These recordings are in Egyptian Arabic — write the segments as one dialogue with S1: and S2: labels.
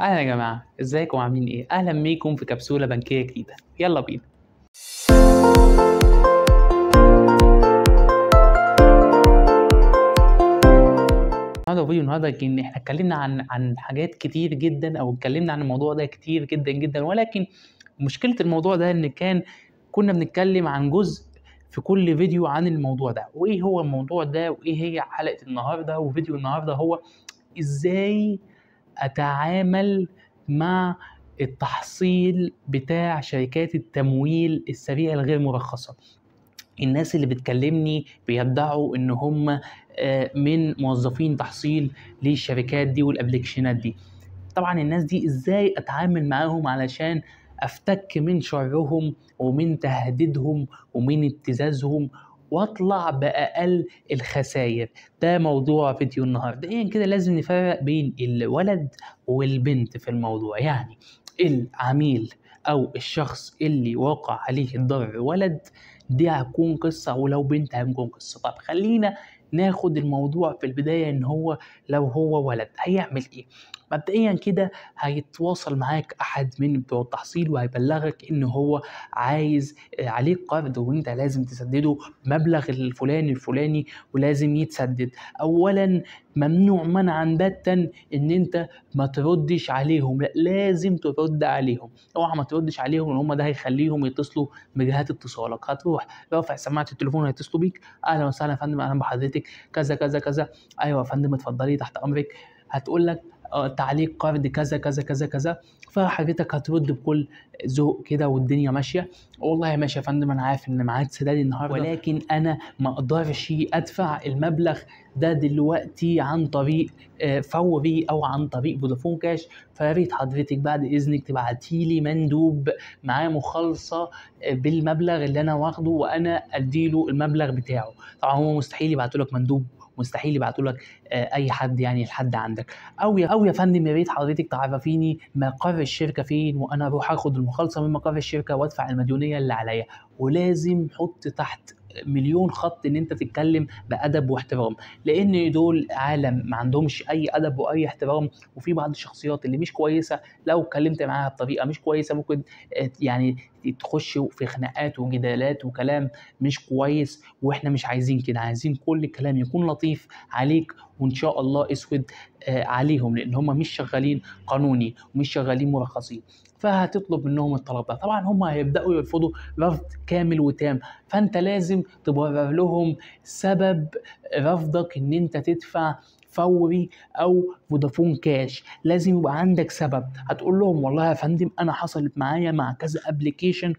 S1: اهلا يا جماعه ازيكم عاملين ايه اهلا بيكم في كبسوله بنكيه جديده يلا بينا النهارده فيديو النهارده ان احنا اتكلمنا عن عن حاجات كتير جدا او اتكلمنا عن الموضوع ده كتير جدا جدا ولكن مشكله الموضوع ده ان كان كنا بنتكلم عن جزء في كل فيديو عن الموضوع ده وايه هو الموضوع ده وايه هي حلقه النهارده وفيديو النهارده هو ازاي اتعامل مع التحصيل بتاع شركات التمويل السريع الغير مرخصه الناس اللي بتكلمني بيدعوا ان هم آه، من موظفين تحصيل للشركات دي والابلكيشنات دي طبعا الناس دي ازاي اتعامل معاهم علشان افتك من شرهم ومن تهديدهم ومن ابتزازهم واطلع باقل الخسائر ده موضوع فيديو النهارده يعني كده لازم نفرق بين الولد والبنت في الموضوع يعني العميل او الشخص اللي وقع عليه الضرر ولد دي هتكون قصة ولو بنت هتكون قصة طب خلينا ناخد الموضوع في البداية ان هو لو هو ولد هيعمل ايه مبدئيا كده هيتواصل معاك احد من بتوع التحصيل وهيبلغك ان هو عايز آه، عليك قرض وانت لازم تسدده مبلغ الفلاني الفلاني ولازم يتسدد اولا ممنوع منعا باتا ان انت ما تردش عليهم لا لازم ترد عليهم اوعى ما تردش عليهم ان هم ده هيخليهم يتصلوا بجهات اتصالك هتروح رافع سماعه التليفون هيتصلوا بيك اهلا وسهلا يا فندم اهلا بحضرتك كذا كذا كذا ايوه يا فندم اتفضلي تحت امرك هتقول لك آه، تعليق قرض كذا كذا كذا كذا فحضرتك هترد بكل ذوق كده والدنيا ماشيه والله ماشي يا فندم انا عارف ان ميعاد سداد النهارده ولكن انا ما اقدرش ادفع المبلغ ده دلوقتي عن طريق آه، فوري او عن طريق فودافون كاش فيا ريت حضرتك بعد اذنك تبعتي لي مندوب معاه مخالصه آه، بالمبلغ اللي انا واخده وانا اديله المبلغ بتاعه طبعا هو مستحيل يبعتوا لك مندوب مستحيل يبعتوا لك آه، اي حد يعني لحد عندك او يا او يا فندم يا ريت حضرتك تعرفيني مقر الشركه فين وانا اروح اخد المخالصه من مقر الشركه وادفع المديونيه اللي عليا ولازم حط تحت مليون خط ان انت تتكلم بادب واحترام لان دول عالم ما عندهمش اي ادب واي احترام وفي بعض الشخصيات اللي مش كويسه لو اتكلمت معاها بطريقه مش كويسه ممكن آه، يعني تخش في خناقات وجدالات وكلام مش كويس واحنا مش عايزين كده عايزين كل الكلام يكون لطيف عليك وان شاء الله اسود آه، عليهم لان هم مش شغالين قانوني ومش شغالين مرخصين فهتطلب منهم الطلب ده طبعا هم هيبداوا يرفضوا رفض كامل وتام فانت لازم تبرر لهم سبب رفضك ان انت تدفع فوري او فودافون كاش لازم يبقى عندك سبب هتقول لهم والله يا فندم انا حصلت معايا مع كذا ابلكيشن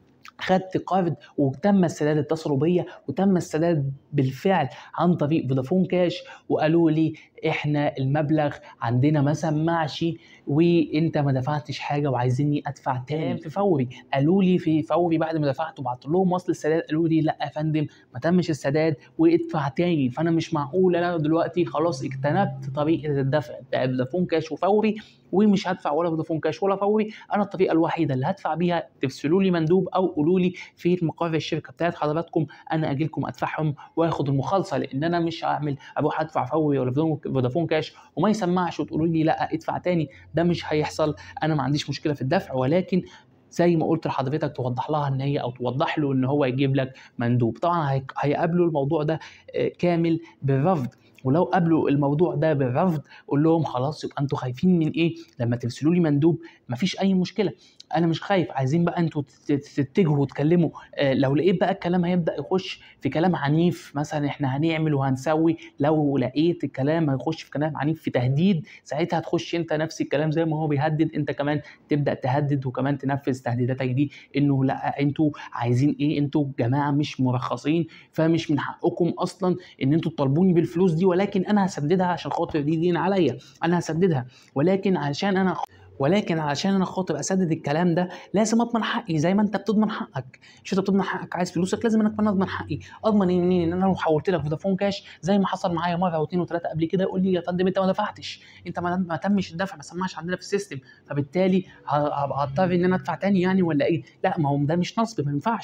S1: خدت قرض وتم السداد اتصلوا بيا وتم السداد بالفعل عن طريق فودافون كاش وقالوا لي احنا المبلغ عندنا ما سمعش وانت ما دفعتش حاجه وعايزيني ادفع تاني في فوري قالوا لي في فوري بعد ما دفعت وبعت لهم وصل السداد قالوا لي لا يا فندم ما تمش السداد وادفع تاني فانا مش معقول انا دلوقتي خلاص اجتنبت طريقه الدفع بتاع فودافون كاش وفوري ومش هدفع ولا فودافون كاش ولا فوري انا الطريقه الوحيده اللي هدفع بيها ترسلوا لي مندوب او قولوا لي في مقر الشركه بتاعت حضراتكم انا اجي لكم ادفعهم واخد المخالصه لان انا مش هعمل اروح ادفع فوري ولا فودافون- فودافون كاش وما يسمعش وتقولوا لي لا ادفع تاني ده مش هيحصل انا ما عنديش مشكله في الدفع ولكن زي ما قلت لحضرتك توضح لها ان هي او توضح له ان هو يجيب لك مندوب طبعا هي- هيقابلوا الموضوع ده آه، كامل بالرفض ولو قابلوا الموضوع ده بالرفض قول لهم خلاص يبقى انتوا خايفين من ايه لما ترسلوا لي مندوب مفيش اي مشكله انا مش خايف عايزين بقى انتوا تت- تتجهوا وتكلموا آه، لو لقيت بقى الكلام هيبدا يخش في كلام عنيف مثلا احنا هنعمل وهنسوي لو لقيت الكلام هيخش في كلام عنيف في تهديد ساعتها هتخش انت نفس الكلام زي ما هو بيهدد انت كمان تبدا تهدد وكمان تنفذ تهديداتك دي انه لا انتوا عايزين ايه انتوا جماعه مش مرخصين فمش من حقكم اصلا ان انتوا تطالبوني بالفلوس دي ولكن انا هسددها عشان خاطر دي دين عليا انا هسددها ولكن عشان انا ولكن علشان انا خاطر اسدد الكلام ده لازم اضمن حقي زي ما انت بتضمن حقك مش انت بتضمن حقك عايز فلوسك لازم انا كمان اضمن حقي اضمن ان ان انا لو حولت لك فودافون كاش زي ما حصل معايا مره واثنين وثلاثه قبل كده يقول لي يا فندم انت ما دفعتش انت ما, ما تمش الدفع ما سمعش عندنا في السيستم فبالتالي ه- هبقى هضطر ان انا ادفع تاني يعني ولا ايه لا ما هو ده مش نصب ما ينفعش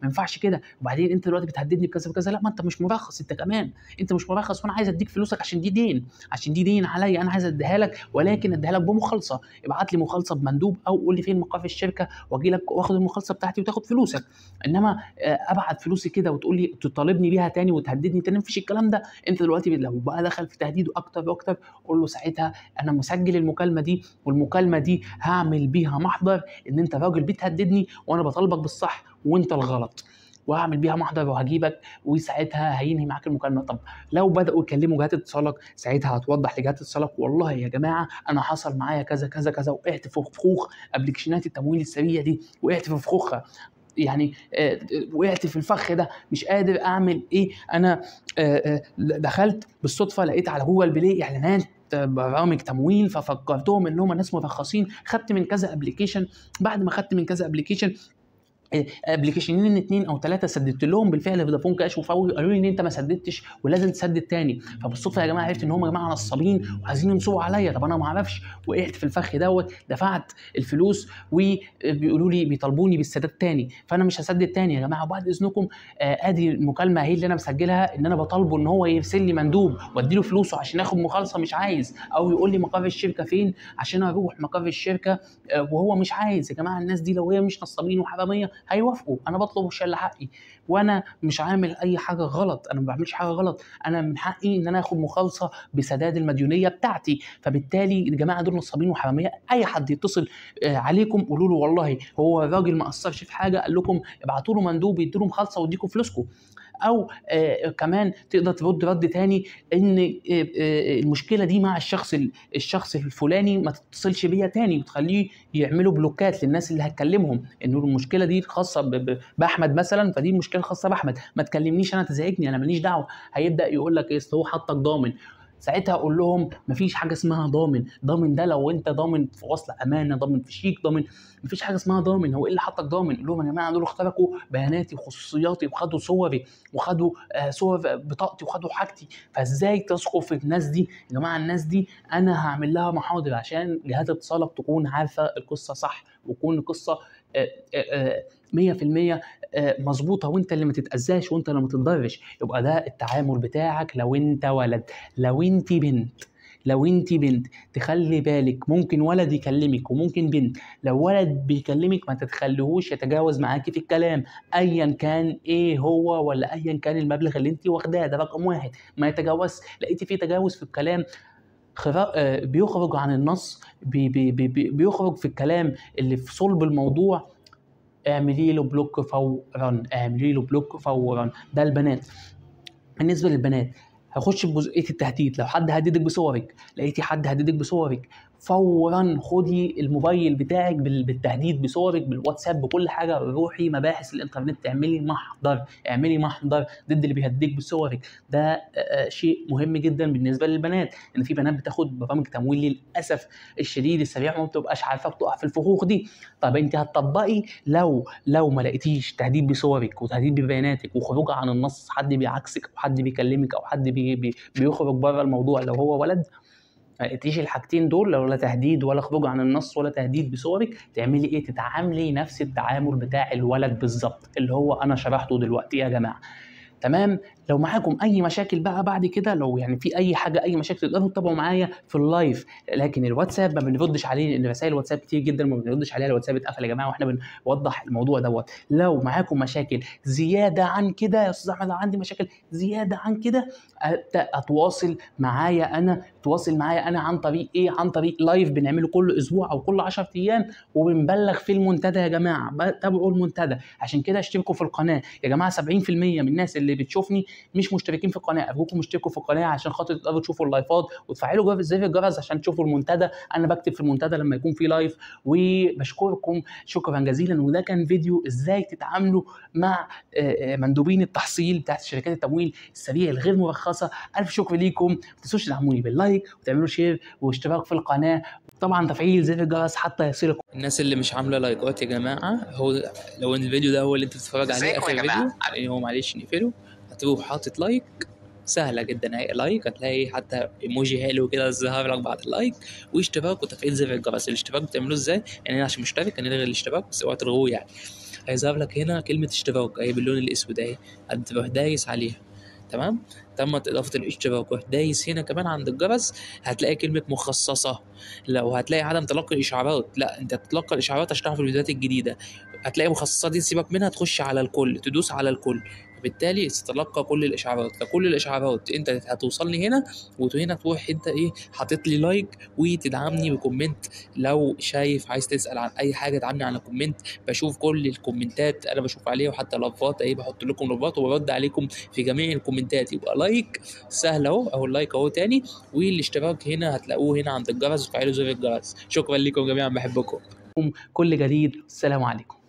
S1: ما ينفعش كده وبعدين انت دلوقتي بتهددني بكذا بكذا لا ما انت مش مرخص انت كمان انت مش مرخص وانا عايز اديك فلوسك عشان دي دين عشان دي دين عليا انا عايز اديها لك ولكن اديها لك بمخالصه ابعت لي مخالصه بمندوب او قول لي فين مقر الشركه واجي لك واخد المخالصه بتاعتي وتاخد فلوسك انما آه، ابعت فلوسي كده وتقول لي تطالبني بيها تاني وتهددني تاني مفيش الكلام ده انت دلوقتي لو بقى دخل في تهديده اكتر واكتر قول له ساعتها انا مسجل المكالمه دي والمكالمه دي هعمل بيها محضر ان انت راجل بتهددني وانا بطالبك بالصح وانت الغلط وهعمل بيها محضر وهجيبك وساعتها هينهي معاك المكالمه طب لو بداوا يكلموا جهات اتصالك ساعتها هتوضح لجهات اتصالك والله يا جماعه انا حصل معايا كذا كذا كذا وقعت في فخوخ ابلكيشنات التمويل السريع دي وقعت في فخوخها يعني آه، وقعت في الفخ ده مش قادر اعمل ايه انا آه، آه، دخلت بالصدفه لقيت على جوجل بلاي اعلانات برامج تمويل ففكرتهم انهم ناس مرخصين خدت من كذا ابلكيشن بعد ما خدت من كذا ابلكيشن ابلكيشنين اتنين او ثلاثه سددت لهم بالفعل فودافون كاش وفوري قالوا لي ان انت ما سددتش ولازم تسدد تاني فبالصدفه يا جماعه عرفت ان هم يا جماعه نصابين وعايزين ينصبوا عليا طب انا ما اعرفش وقعت في الفخ دوت دفعت الفلوس وبيقولوا لي بيطالبوني بالسداد تاني فانا مش هسدد تاني يا جماعه وبعد اذنكم آه، ادي المكالمه اهي اللي انا مسجلها ان انا بطالبه ان هو يرسل لي مندوب وادي له فلوسه عشان اخد مخالصه مش عايز او يقول لي مقر الشركه فين عشان اروح مقر الشركه آه، وهو مش عايز يا جماعه الناس دي لو هي مش نصابين وحراميه هيوافقوا انا بطلب وش حقي وانا مش عامل اي حاجه غلط انا ما بعملش حاجه غلط انا من حقي ان انا اخد مخالصه بسداد المديونيه بتاعتي فبالتالي الجماعه دول نصابين وحراميه اي حد يتصل آه، عليكم قولوا له والله هو الراجل ما قصرش في حاجه قال لكم ابعتوا له مندوب يدوا له مخالصه ويديكم فلوسكم او آه كمان تقدر ترد رد تاني ان آه آه المشكله دي مع الشخص الشخص الفلاني ما تتصلش بيا تاني وتخليه يعملوا بلوكات للناس اللي هتكلمهم انه المشكله دي خاصه باحمد مثلا فدي المشكله خاصه باحمد ما تكلمنيش انا تزعجني انا ماليش دعوه هيبدا يقول لك ايه هو حطك ضامن ساعتها اقول لهم مفيش حاجه اسمها ضامن ضامن ده لو انت ضامن في وصل امانه ضامن في شيك ضامن مفيش حاجه اسمها ضامن هو ايه اللي حطك ضامن قول لهم يا جماعه دول اخترقوا بياناتي وخصوصياتي وخدوا صوري وخدوا آه صور بطاقتي وخدوا حاجتي فازاي تثقوا في الناس دي يا جماعه الناس دي انا هعمل لها محاضر عشان جهات اتصالك تكون عارفه القصه صح وتكون القصه 100% مظبوطه وانت اللي ما تتاذاش وانت اللي ما تتضرش يبقى ده التعامل بتاعك لو انت ولد لو انت بنت لو انت بنت تخلي بالك ممكن ولد يكلمك وممكن بنت لو ولد بيكلمك ما تتخليهوش يتجاوز معاكي في الكلام ايا كان ايه هو ولا ايا كان المبلغ اللي انت واخداه ده رقم واحد ما يتجاوز لقيتي في تجاوز في الكلام بيخرج عن النص بي بي بي بيخرج في الكلام اللي في صلب الموضوع اعملي له بلوك فورا اعملي له بلوك فورا ده البنات بالنسبه للبنات هخش بجزئيه التهديد لو حد هددك بصورك لقيتي حد هددك بصورك فورا خدي الموبايل بتاعك بالتهديد بصورك بالواتساب بكل حاجه روحي مباحث الانترنت اعملي محضر اعملي محضر ضد اللي بيهددك بصورك ده شيء مهم جدا بالنسبه للبنات ان في بنات بتاخد برامج تمويل للاسف الشديد السريع وما بتبقاش عارفه بتقع في الفخوخ دي طب انت هتطبقي لو لو ما لقيتيش تهديد بصورك وتهديد ببياناتك وخروج عن النص حد بيعكسك او حد بيكلمك او حد بي بي بيخرج بره الموضوع لو هو ولد لقيتيش الحاجتين دول لو لا تهديد ولا خروج عن النص ولا تهديد بصورك تعملي ايه تتعاملي نفس التعامل بتاع الولد بالظبط اللي هو انا شرحته دلوقتي يا جماعه تمام لو معاكم اي مشاكل بقى بعد كده لو يعني في اي حاجه اي مشاكل تقدروا تتابعوا معايا في اللايف لكن الواتساب ما بنردش عليه لان رسائل الواتساب كتير جدا ما بنردش عليها الواتساب اتقفل يا جماعه واحنا بنوضح الموضوع دوت لو معاكم مشاكل زياده عن كده يا استاذ احمد لو عندي مشاكل زياده عن كده اتواصل معايا انا تواصل معايا انا عن طريق ايه عن طريق لايف بنعمله كل اسبوع او كل 10 ايام وبنبلغ في المنتدى يا جماعه تابعوا المنتدى عشان كده اشتركوا في القناه يا جماعه 70% من الناس اللي بتشوفني مش مشتركين في القناه ارجوكم اشتركوا في القناه عشان خاطر تقدروا تشوفوا اللايفات وتفعلوا جرس زر الجرس عشان تشوفوا المنتدى انا بكتب في المنتدى لما يكون في لايف وبشكركم شكرا جزيلا وده كان فيديو ازاي تتعاملوا مع مندوبين التحصيل بتاعت شركات التمويل السريع الغير مرخصه الف شكر ليكم ما تنسوش تدعموني باللايك وتعملوا شير واشتراك في القناه طبعا تفعيل زر الجرس حتى يصلكم الناس اللي مش عامله لايكات يا جماعه هو لو ان الفيديو ده هو اللي انت بتتفرج عليه اخر فيديو يعني هو معلش نقفله هتروح حاطط لايك سهله جدا اهي لايك هتلاقي حتى ايموجي حلو كده ظهر لك بعد اللايك واشتراك وتفعيل زر الجرس الاشتراك بتعملوه ازاي يعني انا عشان مشترك هنلغي الاشتراك بس اوعى تلغوه يعني هيظهر لك هنا كلمه اشتراك اهي باللون الاسود اهي هتروح دايس عليها تمام تمت اضافه الاشتراك روح دايس هنا كمان عند الجرس هتلاقي كلمه مخصصه لو هتلاقي عدم تلقي الاشعارات لا انت تتلقى الاشعارات عشان تعرف الفيديوهات الجديده هتلاقي مخصصات دي سيبك منها تخش على الكل تدوس على الكل بالتالي تتلقى كل الاشعارات فكل الاشعارات انت هتوصلني هنا وهنا تروح انت ايه حاطط لي لايك وتدعمني بكومنت لو شايف عايز تسال عن اي حاجه ادعمني على كومنت بشوف كل الكومنتات انا بشوف عليها وحتى لافات اهي بحط لكم لافات وبرد عليكم في جميع الكومنتات يبقى لايك سهل اهو اهو اللايك اهو تاني والاشتراك هنا هتلاقوه هنا عند الجرس وفعلوا زر الجرس شكرا لكم جميعا بحبكم كل جديد السلام عليكم